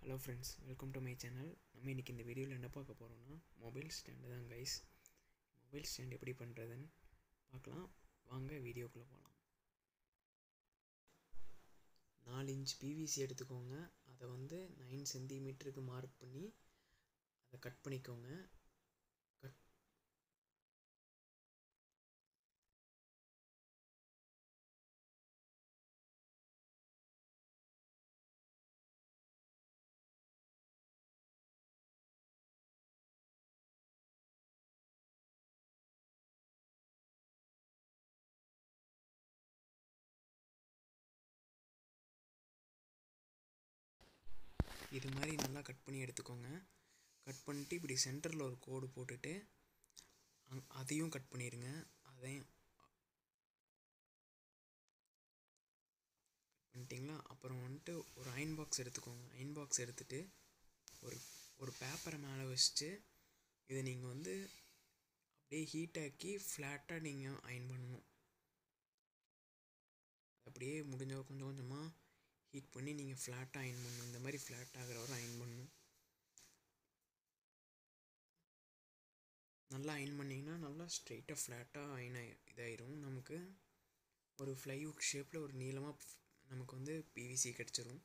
hello friends welcome to my channel நம்ம இன்றைக்கி இந்த வீடியோவில் என்ன பார்க்க போகிறோம்னா மொபைல் ஸ்டாண்டு தான் கைஸ் மொபைல் ஸ்டாண்ட் எப்படி பண்ணுறதுன்னு பார்க்கலாம் வாங்க வீடியோக்குள்ளே போகலாம் நாலு இன்ச் பிவிசி எடுத்துக்கோங்க அதை வந்து நைன் சென்டிமீட்டருக்கு மார்க் பண்ணி அதை கட் பண்ணிக்கோங்க கட் இது மாதிரி நல்லா கட் பண்ணி எடுத்துக்கோங்க கட் பண்ணிட்டு இப்படி சென்டரில் ஒரு கோடு போட்டுட்டு அங் அதையும் கட் பண்ணிடுங்க அதையும் பண்ணிட்டீங்களா அப்புறம் வந்துட்டு ஒரு அயன் பாக்ஸ் எடுத்துக்கோங்க அயன் பாக்ஸ் எடுத்துகிட்டு ஒரு ஒரு பேப்பரை மேலே வச்சுட்டு இதை நீங்கள் வந்து அப்படியே ஹீட் ஆக்கி ஃப்ளாட்டாக நீங்கள் அயன் பண்ணணும் அப்படியே முடிஞ்ச கொஞ்சம் கொஞ்சமாக ஹீட் பண்ணி நீங்கள் ஃப்ளாட்டாக அயன் பண்ணணும் இந்த மாதிரி ஃப்ளாட் ஆகிற வரை அயன் பண்ணணும் நல்லா அயன் பண்ணிங்கன்னா நல்லா ஸ்ட்ரெயிட்டாக ஃப்ளாட்டாக அயன் ஆகி இதாயிரும் நமக்கு ஒரு ஃப்ளைவுட் ஷேப்பில் ஒரு நீளமாக நமக்கு வந்து பிவிசி கிடச்சிரும்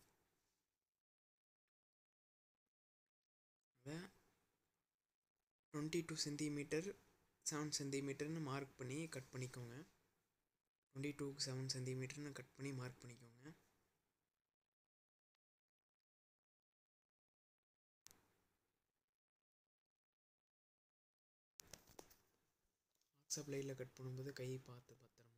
அதை டுவெண்ட்டி டூ சென்டிமீட்டர் செவன் சென்டிமீட்டர்னு மார்க் பண்ணி கட் பண்ணிக்கோங்க டுவெண்ட்டி டூ செவன் சென்டிமீட்டர்னு கட் பண்ணி மார்க் பண்ணிக்கோங்க சப்ளையில் கட் பண்ணும்போது கை பார்த்து பத்திரமா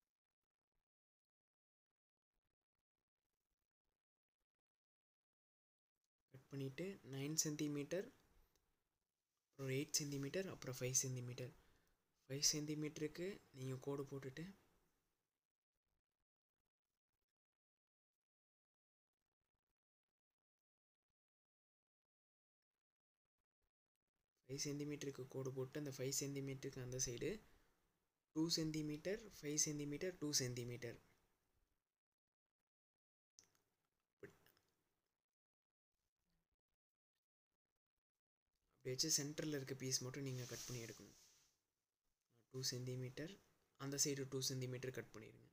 கட் பண்ணிவிட்டு நைன் சென்டிமீட்டர் அப்புறம் எயிட் சென்டிமீட்டர் அப்புறம் ஃபைவ் சென்டிமீட்டர் ஃபைவ் சென்டிமீட்டருக்கு நீங்கள் கோடு போட்டுட்டு ஃபைவ் சென்டிமீட்டருக்கு கோடு போட்டு அந்த ஃபைவ் சென்டிமீட்டருக்கு அந்த side two centimetre five centimetre two centimetre அப்படி வச்சு சென்டரில் இருக்க பீஸ் மட்டும் நீங்கள் கட் பண்ணி எடுக்கணும் டூ சென்டிமீட்டர் அந்த சைடு டூ சென்டிமீட்டர் கட் பண்ணிடுங்க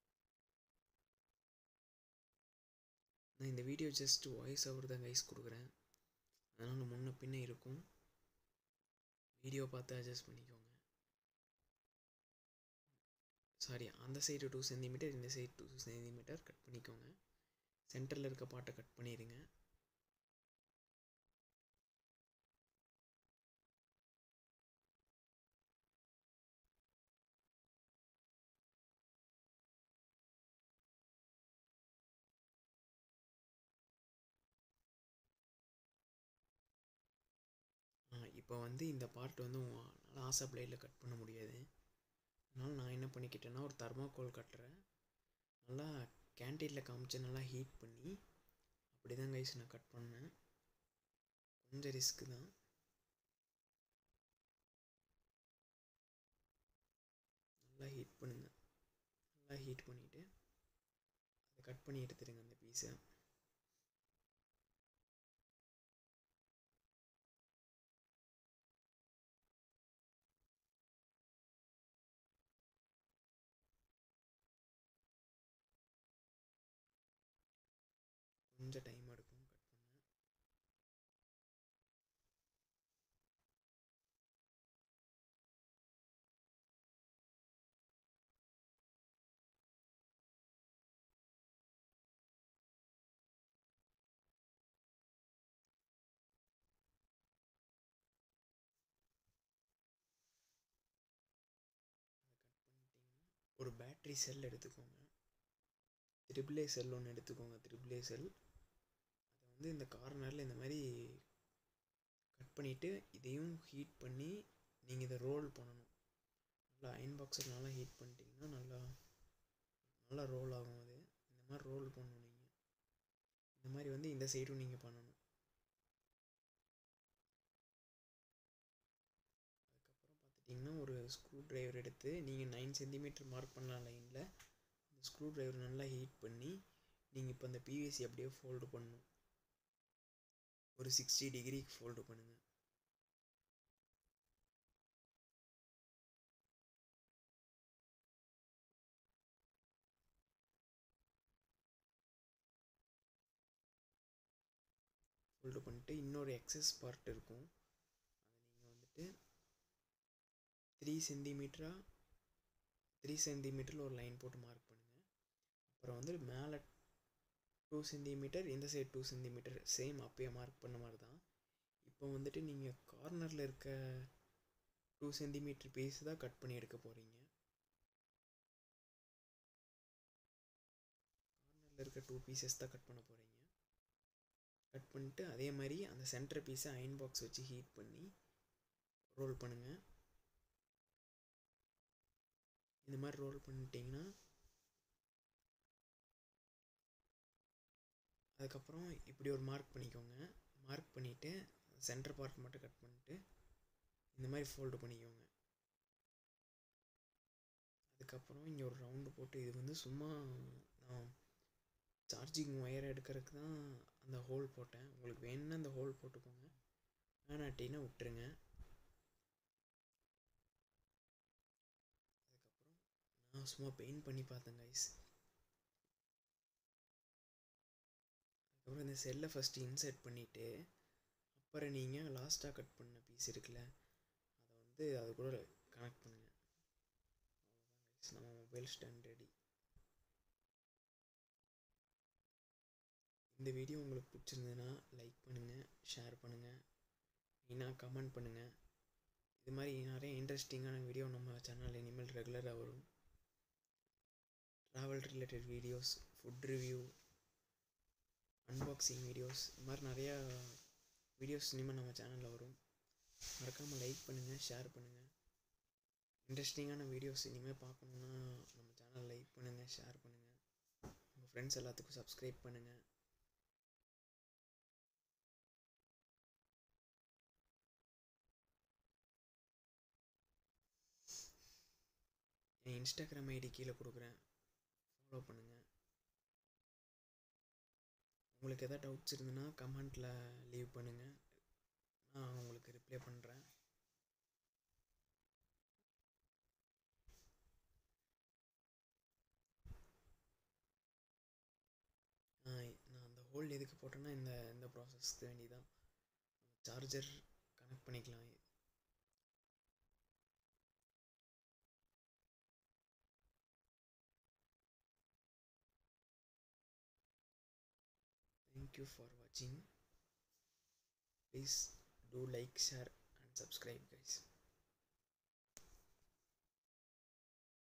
நான் இந்த வீடியோ ஜஸ்ட் வாய்ஸ் ஓவர் தான் கைஸ் கொடுக்குறேன் அதனால் முன்ன பின்ன இருக்கும் வீடியோ பார்த்து அட்ஜஸ்ட் பண்ணிக்கோங்க சாரி அந்த சைடு டூ சென்டிமீட்டர் இந்த சைடு டூ சென்டிமீட்டர் கட் பண்ணிக்கோங்க சென்டரில் இருக்க பாட்டை கட் பண்ணிடுங்க இப்போ வந்து இந்த பார்ட் வந்து உங்களால் ஆசை பிளேடில் கட் பண்ண முடியாது அதனால் நான் என்ன பண்ணிக்கிட்டேன்னா ஒரு தர்மாக்கோல் கட்டுறேன் நல்லா கேன்டீனில் காமிச்சு நல்லா ஹீட் பண்ணி அப்படி தான் கைஸ் நான் கட் பண்ணேன் கொஞ்சம் ரிஸ்க்கு தான் நல்லா ஹீட் பண்ணுங்கள் நல்லா ஹீட் பண்ணிவிட்டு அதை கட் பண்ணி எடுத்துடுங்க அந்த பீஸை கொஞ்சம் டைம் எடுக்கும் கட் பண்ண ஒரு பேட்ரி செல் எடுத்துக்கோங்க த்ரிபிள் ஏ செல் ஒன்று எடுத்துக்கோங்க த்ரிபிள் ஏ செல் அதை வந்து இந்த கார்னரில் இந்த மாதிரி கட் பண்ணிவிட்டு இதையும் ஹீட் பண்ணி நீங்கள் இதை ரோல் பண்ணணும் நல்லா அயன் பாக்ஸில் நல்லா ஹீட் பண்ணிட்டீங்கன்னா நல்லா நல்லா ரோல் ஆகும் அது இந்த மாதிரி ரோல் பண்ணணும் நீங்கள் இந்த மாதிரி வந்து இந்த சைடும் நீங்கள் பண்ணணும் அதுக்கப்புறம் பார்த்துட்டிங்கன்னா ஒரு ஸ்க்ரூ ட்ரைவர் எடுத்து நீங்கள் நைன் சென்டிமீட்டர் மார்க் பண்ணலாம் லைனில் இந்த ஸ்க்ரூ ட்ரைவர் நல்லா ஹீட் பண்ணி நீங்கள் இப்போ அந்த பிவிசி அப்படியே ஃபோல்டு பண்ணணும் ஒரு சிக்ஸ்டி டிகிரிக்கு ஃபோல்டு பண்ணுங்கள் ஃபோல்டு பண்ணிட்டு இன்னொரு எக்ஸஸ் பார்ட் இருக்கும் அதை நீங்கள் வந்துட்டு த்ரீ சென்டிமீட்டராக த்ரீ சென்டிமீட்டரில் ஒரு லைன் போட்டு மார்க் பண்ணுங்கள் அப்புறம் வந்து மேலே டூ சென்டிமீட்டர் இந்த சைடு டூ சென்டிமீட்டர் சேம் அப்பயே மார்க் பண்ண மாதிரி தான் இப்போ வந்துட்டு நீங்கள் கார்னரில் இருக்க டூ சென்டிமீட்டர் பீஸ் தான் கட் பண்ணி எடுக்க போகிறீங்க கார்னரில் இருக்க டூ பீசஸ் தான் கட் பண்ண போகிறீங்க கட் பண்ணிட்டு அதே மாதிரி அந்த சென்டர் பீஸை அயன் பாக்ஸ் வச்சு ஹீட் பண்ணி ரோல் பண்ணுங்கள் இந்த மாதிரி ரோல் பண்ணிட்டீங்கன்னா அதுக்கப்புறம் இப்படி ஒரு மார்க் பண்ணிக்கோங்க மார்க் பண்ணிவிட்டு சென்டர் பார்ட் மட்டும் கட் பண்ணிட்டு இந்த மாதிரி ஃபோல்டு பண்ணிக்கோங்க அதுக்கப்புறம் இங்கே ஒரு ரவுண்டு போட்டு இது வந்து சும்மா நான் சார்ஜிங் ஒயர் எடுக்கிறதுக்கு தான் அந்த ஹோல் போட்டேன் உங்களுக்கு வேணும்னா அந்த ஹோல் போட்டுக்கோங்க வேணாட்டினா விட்டுருங்க அதுக்கப்புறம் நான் சும்மா பெயிண்ட் பண்ணி பார்த்தேன் கைஸ் அதுக்கப்புறம் இந்த செல்லை ஃபஸ்ட்டு இன்சர்ட் பண்ணிவிட்டு அப்புறம் நீங்கள் லாஸ்ட்டாக கட் பண்ண பீஸ் இருக்குல்ல அதை வந்து அது கூட கனெக்ட் பண்ணுங்கள் அவ்வளோதான் கைஸ் நம்ம மொபைல் ஸ்டாண்ட் ரெடி இந்த வீடியோ உங்களுக்கு பிடிச்சிருந்ததுன்னா லைக் பண்ணுங்கள் ஷேர் பண்ணுங்கள் மெயினாக கமெண்ட் பண்ணுங்கள் இது மாதிரி நிறைய இன்ட்ரெஸ்டிங்கான வீடியோ நம்ம சேனலில் இனிமேல் ரெகுலராக வரும் travel related videos food review unboxing videos இது மாதிரி நிறையா வீடியோஸ் இனிமேல் நம்ம சேனலில் வரும் மறக்காமல் லைக் பண்ணுங்கள் ஷேர் பண்ணுங்கள் இன்ட்ரெஸ்டிங்கான வீடியோஸ் இனிமேல் பார்க்கணுன்னா நம்ம சேனல் லைக் பண்ணுங்கள் ஷேர் பண்ணுங்கள் உங்கள் ஃப்ரெண்ட்ஸ் எல்லாத்துக்கும் சப்ஸ்கிரைப் பண்ணுங்கள் என் இன்ஸ்டாகிராம் ஐடி கீழே கொடுக்குறேன் ஃபாலோ பண்ணுங்கள் உங்களுக்கு எதாவது டவுட்ஸ் இருந்ததுன்னா கமெண்ட்டில் லீவ் பண்ணுங்கள் நான் உங்களுக்கு ரிப்ளை பண்ணுறேன் நான் அந்த ஹோல் எதுக்கு போட்டேன்னா இந்த இந்த ப்ராசஸ்க்கு வேண்டி தான் சார்ஜர் கனெக்ட் பண்ணிக்கலாம் thank you for watching please do like share and subscribe guys